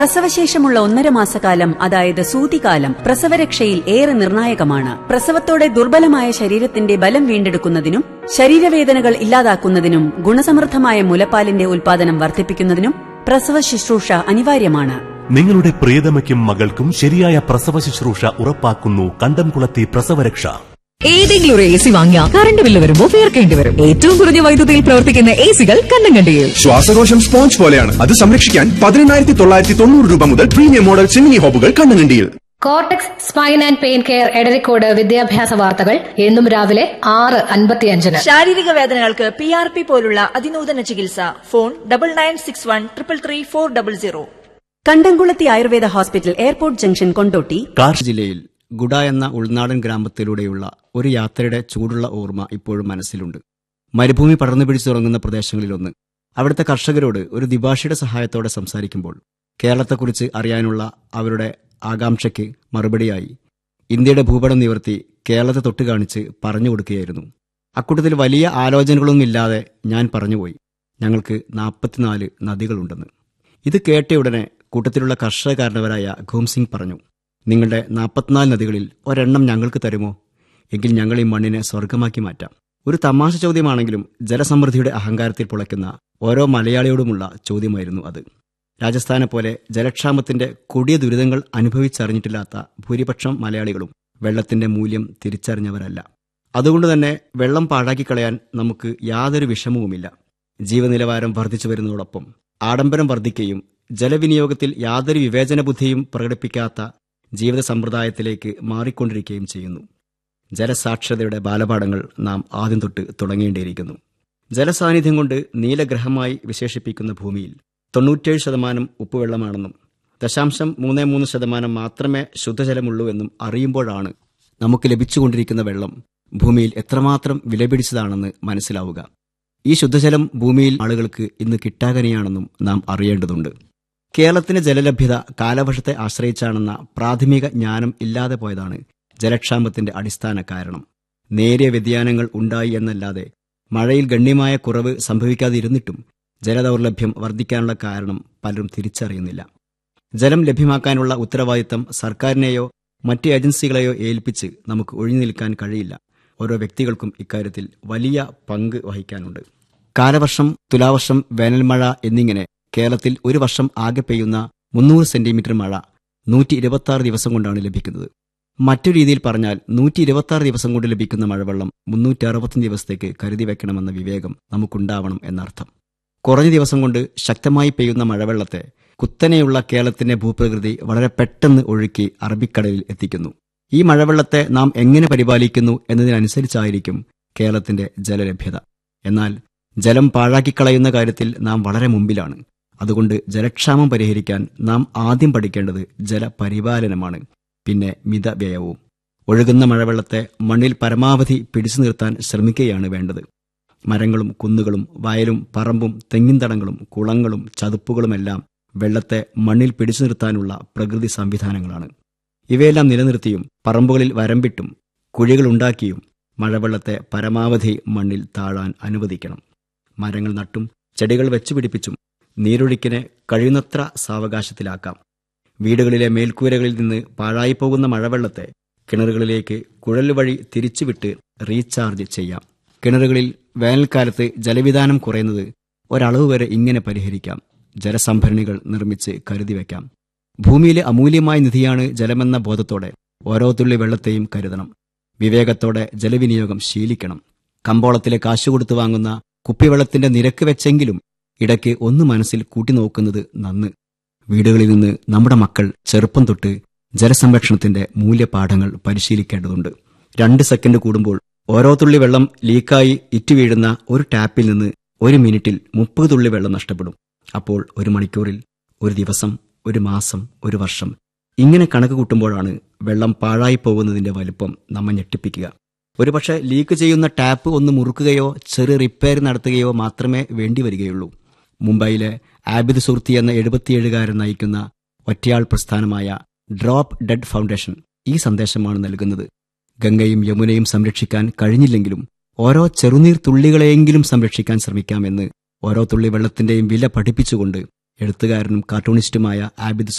പ്രസവശേഷമുള്ള ഒന്നര മാസക്കാലം അതായത് സൂതികാലം പ്രസവരക്ഷയിൽ ഏറെ നിർണായകമാണ് പ്രസവത്തോടെ ദുർബലമായ ശരീരത്തിന്റെ ബലം വീണ്ടെടുക്കുന്നതിനും ശരീരവേദനകൾ ഇല്ലാതാക്കുന്നതിനും ഗുണസമൃദ്ധമായ മുലപ്പാലിന്റെ ഉൽപാദനം വർദ്ധിപ്പിക്കുന്നതിനും പ്രസവ ശുശ്രൂഷ അനിവാര്യമാണ് നിങ്ങളുടെ പ്രിയതമയ്ക്കും മകൾക്കും ശരിയായ പ്രസവ ശുശ്രൂഷ ഉറപ്പാക്കുന്നു കണ്ടംകുളത്തി പ്രസവരക്ഷ ഏതെങ്കിലും ഒരു എ സി വാങ്ങിയാൽ കറണ്ട് ബില്ല് വരുമ്പോൾ തീർക്കേണ്ടി വരും ഏറ്റവും കുറഞ്ഞ വൈദ്യുതിയിൽ പ്രവർത്തിക്കുന്ന എ സികൾ കണ്ണും കണ്ടിയിൽ ശ്വാസകോശം സ്പോഞ്ച് പോലെയാണ് അത് സംരക്ഷിക്കാൻ പതിനെണ്ണായിരത്തി തൊള്ളായിരത്തി തൊണ്ണൂറ് രൂപ മുതൽ പ്രീമിയം മോഡൽ ചിമ്മിനി ഹോബുകൾ കണ്ണങ്കണ്ടിയിൽ Cortex spine and pain care Edarikode വിദ്യാഭ്യാസ വാർത്തകൾ എന്നും രാവിലെ ആറ് അൻപത്തിയഞ്ചിന് ശാരീരിക വേദനകൾക്ക് പി ആർ പി പോലുള്ള അതിനൂതന ചികിത്സ phone double nine six one triple three four double zero Kandamkulathi Ayurveda hospital airport junction Kondotty car ജില്ലയിൽ ഗുഡ എന്ന ഉൾനാടൻ ഗ്രാമത്തിലൂടെയുള്ള ഒരു യാത്രയുടെ ചൂടുള്ള ഓർമ്മ ഇപ്പോഴും മനസ്സിലുണ്ട് മരുഭൂമി പടർന്നു പിടിച്ചുറങ്ങുന്ന പ്രദേശങ്ങളിലൊന്ന് അവിടുത്തെ കർഷകരോട് ഒരു ദിഭാഷയുടെ സഹായത്തോടെ സംസാരിക്കുമ്പോൾ കേരളത്തെക്കുറിച്ച് അറിയാനുള്ള അവരുടെ ആകാംക്ഷയ്ക്ക് മറുപടിയായി ഇന്ത്യയുടെ ഭൂപടം നിവർത്തി കേരളത്തെ തൊട്ട് കാണിച്ച് പറഞ്ഞു കൊടുക്കുകയായിരുന്നു അക്കൂട്ടത്തിൽ വലിയ ആലോചനകളൊന്നുമില്ലാതെ ഞാൻ പറഞ്ഞുപോയി ഞങ്ങൾക്ക് നാൽപ്പത്തിനാല് നദികളുണ്ടെന്ന് ഇത് കേട്ടയുടനെ കൂട്ടത്തിലുള്ള കർഷകകാരനവരായ ഘൂം സിംഗ് പറഞ്ഞു നിങ്ങളുടെ നാൽപ്പത്തിനാല് നദികളിൽ ഒരെണ്ണം ഞങ്ങൾക്ക് തരുമോ എങ്കിൽ ഞങ്ങൾ ഈ മണ്ണിനെ സ്വർഗമാക്കി മാറ്റാം ഒരു തമാശ ചോദ്യമാണെങ്കിലും ജലസമൃദ്ധിയുടെ അഹങ്കാരത്തിൽ പുളയ്ക്കുന്ന ഓരോ മലയാളിയോടുമുള്ള ചോദ്യമായിരുന്നു അത് രാജസ്ഥാനെ പോലെ ജലക്ഷാമത്തിന്റെ കൊടിയ ദുരിതങ്ങൾ അനുഭവിച്ചറിഞ്ഞിട്ടില്ലാത്ത ഭൂരിപക്ഷം മലയാളികളും വെള്ളത്തിന്റെ മൂല്യം തിരിച്ചറിഞ്ഞവരല്ല അതുകൊണ്ട് തന്നെ വെള്ളം പാഴാക്കി കളയാൻ നമുക്ക് യാതൊരു വിഷമവുമില്ല ജീവനിലവാരം വർദ്ധിച്ചു വരുന്നതോടൊപ്പം ആഡംബരം വർദ്ധിക്കുകയും ജലവിനിയോഗത്തിൽ യാതൊരു വിവേചന ബുദ്ധിയും പ്രകടിപ്പിക്കാത്ത ജീവിത സമ്പ്രദായത്തിലേക്ക് മാറിക്കൊണ്ടിരിക്കുകയും ചെയ്യുന്നു ജലസാക്ഷരതയുടെ ബാലപാഠങ്ങൾ നാം ആദ്യം തൊട്ട് തുടങ്ങേണ്ടിയിരിക്കുന്നു ജലസാന്നിധ്യം കൊണ്ട് നീലഗ്രഹമായി വിശേഷിപ്പിക്കുന്ന ഭൂമിയിൽ തൊണ്ണൂറ്റേഴ് ശതമാനം ഉപ്പുവെള്ളമാണെന്നും ദശാംശം മൂന്ന് മൂന്ന് ശതമാനം മാത്രമേ ശുദ്ധജലമുള്ളൂ എന്നും അറിയുമ്പോഴാണ് നമുക്ക് ലഭിച്ചുകൊണ്ടിരിക്കുന്ന വെള്ളം ഭൂമിയിൽ എത്രമാത്രം വിലപിടിച്ചതാണെന്ന് മനസ്സിലാവുക ഈ ശുദ്ധജലം ഭൂമിയിൽ ആളുകൾക്ക് ഇന്ന് കിട്ടാകനിയാണെന്നും നാം അറിയേണ്ടതുണ്ട് കേരളത്തിന്റെ ജലലഭ്യത കാലവർഷത്തെ ആശ്രയിച്ചാണെന്ന പ്രാഥമിക ജ്ഞാനം ഇല്ലാതെ പോയതാണ് ജലക്ഷാമത്തിന്റെ അടിസ്ഥാന കാരണം നേരിയ വ്യതിയാനങ്ങൾ ഉണ്ടായി എന്നല്ലാതെ മഴയിൽ ഗണ്യമായ കുറവ് സംഭവിക്കാതിരുന്നിട്ടും ജലദൗർലഭ്യം വർദ്ധിക്കാനുള്ള കാരണം പലരും തിരിച്ചറിയുന്നില്ല ജലം ലഭ്യമാക്കാനുള്ള ഉത്തരവാദിത്തം സർക്കാരിനെയോ മറ്റ് ഏജൻസികളെയോ ഏൽപ്പിച്ച് നമുക്ക് ഒഴിഞ്ഞു നിൽക്കാൻ കഴിയില്ല ഓരോ വ്യക്തികൾക്കും ഇക്കാര്യത്തിൽ വലിയ പങ്ക് വഹിക്കാനുണ്ട് കാലവർഷം തുലാവർഷം വേനൽമഴ എന്നിങ്ങനെ കേരളത്തിൽ ഒരു വർഷം ആകെ പെയ്യുന്ന മുന്നൂറ് സെന്റിമീറ്റർ മഴ നൂറ്റി ഇരുപത്തി ദിവസം കൊണ്ടാണ് ലഭിക്കുന്നത് മറ്റു രീതിയിൽ പറഞ്ഞാൽ നൂറ്റി ഇരുപത്തി ദിവസം കൊണ്ട് ലഭിക്കുന്ന മഴവെള്ളം മുന്നൂറ്റി അറുപത്തഞ്ച് ദിവസത്തേക്ക് കരുതി വെക്കണമെന്ന വിവേകം നമുക്കുണ്ടാവണം എന്നർത്ഥം കുറഞ്ഞ ദിവസം കൊണ്ട് ശക്തമായി പെയ്യുന്ന മഴവെള്ളത്തെ കുത്തനെയുള്ള കേരളത്തിന്റെ ഭൂപ്രകൃതി വളരെ പെട്ടെന്ന് ഒഴുക്കി അറബിക്കടലിൽ എത്തിക്കുന്നു ഈ മഴവെള്ളത്തെ നാം എങ്ങനെ പരിപാലിക്കുന്നു എന്നതിനനുസരിച്ചായിരിക്കും കേരളത്തിന്റെ ജലലഭ്യത എന്നാൽ ജലം പാഴാക്കിക്കളയുന്ന കാര്യത്തിൽ നാം വളരെ മുമ്പിലാണ് അതുകൊണ്ട് ജലക്ഷാമം പരിഹരിക്കാൻ നാം ആദ്യം പഠിക്കേണ്ടത് ജലപരിപാലനമാണ് പിന്നെ മിതവ്യയവും ഒഴുകുന്ന മഴവെള്ളത്തെ മണ്ണിൽ പരമാവധി പിടിച്ചു നിർത്താൻ ശ്രമിക്കുകയാണ് വേണ്ടത് മരങ്ങളും കുന്നുകളും വയലും പറമ്പും തെങ്ങിൻതടങ്ങളും കുളങ്ങളും ചതുപ്പുകളുമെല്ലാം വെള്ളത്തെ മണ്ണിൽ പിടിച്ചു നിർത്താനുള്ള പ്രകൃതി സംവിധാനങ്ങളാണ് ഇവയെല്ലാം നിലനിർത്തിയും പറമ്പുകളിൽ വരമ്പിട്ടും കുഴികളുണ്ടാക്കിയും മഴവെള്ളത്തെ പരമാവധി മണ്ണിൽ താഴാൻ അനുവദിക്കണം മരങ്ങൾ നട്ടും ചെടികൾ വെച്ചുപിടിപ്പിച്ചും നീരൊഴുക്കിനെ കഴിയുന്നത്ര സാവകാശത്തിലാക്കാം വീടുകളിലെ മേൽക്കൂരകളിൽ നിന്ന് പാഴായിപ്പോകുന്ന മഴവെള്ളത്തെ കിണറുകളിലേക്ക് കുഴൽ വഴി തിരിച്ചുവിട്ട് റീചാർജ് ചെയ്യാം കിണറുകളിൽ വേനൽക്കാലത്ത് ജലവിധാനം കുറയുന്നത് ഒരളവ് വരെ ഇങ്ങനെ പരിഹരിക്കാം ജലസംഭരണികൾ നിർമ്മിച്ച് കരുതി വയ്ക്കാം ഭൂമിയിലെ അമൂല്യമായ നിധിയാണ് ജലമെന്ന ബോധത്തോടെ ഓരോ തുള്ളി വെള്ളത്തെയും കരുതണം വിവേകത്തോടെ ജലവിനിയോഗം ശീലിക്കണം കമ്പോളത്തിലെ കാശു കൊടുത്തു വാങ്ങുന്ന കുപ്പിവെള്ളത്തിന്റെ നിരക്ക് വെച്ചെങ്കിലും ഇടയ്ക്ക് ഒന്ന് മനസ്സിൽ കൂട്ടിനോക്കുന്നത് നന്ന് വീടുകളിൽ നിന്ന് നമ്മുടെ മക്കൾ ചെറുപ്പം തൊട്ട് ജലസംരക്ഷണത്തിന്റെ മൂല്യപാഠങ്ങൾ പരിശീലിക്കേണ്ടതുണ്ട് രണ്ട് സെക്കൻഡ് കൂടുമ്പോൾ ഓരോ തുള്ളി വെള്ളം ലീക്കായി ഇറ്റുവീഴുന്ന ഒരു ടാപ്പിൽ നിന്ന് ഒരു മിനിറ്റിൽ മുപ്പത് തുള്ളി വെള്ളം നഷ്ടപ്പെടും അപ്പോൾ ഒരു മണിക്കൂറിൽ ഒരു ദിവസം ഒരു മാസം ഒരു വർഷം ഇങ്ങനെ കണക്ക് കൂട്ടുമ്പോഴാണ് വെള്ളം പാഴായി പോകുന്നതിന്റെ വലുപ്പം നമ്മെ ഞെട്ടിപ്പിക്കുക ഒരുപക്ഷെ ലീക്ക് ചെയ്യുന്ന ടാപ്പ് ഒന്ന് മുറുക്കുകയോ ചെറിയ റിപ്പയർ നടത്തുകയോ മാത്രമേ വേണ്ടിവരികയുള്ളൂ മുംബൈയിലെ ആബിദ് സുർത്തി എന്ന എഴുപത്തിയേഴുകാരൻ നയിക്കുന്ന ഒറ്റയാൾ പ്രസ്ഥാനമായ ഡ്രോപ്പ് ഡെഡ് ഫൗണ്ടേഷൻ ഈ സന്ദേശമാണ് നൽകുന്നത് ഗംഗയും യമുനയും സംരക്ഷിക്കാൻ കഴിഞ്ഞില്ലെങ്കിലും ഓരോ ചെറുനീർ തുള്ളികളെയെങ്കിലും സംരക്ഷിക്കാൻ ശ്രമിക്കാമെന്ന് ഓരോ തുള്ളി വെള്ളത്തിന്റെയും വില പഠിപ്പിച്ചുകൊണ്ട് എഴുത്തുകാരനും കാർട്ടൂണിസ്റ്റുമായ ആബിദ്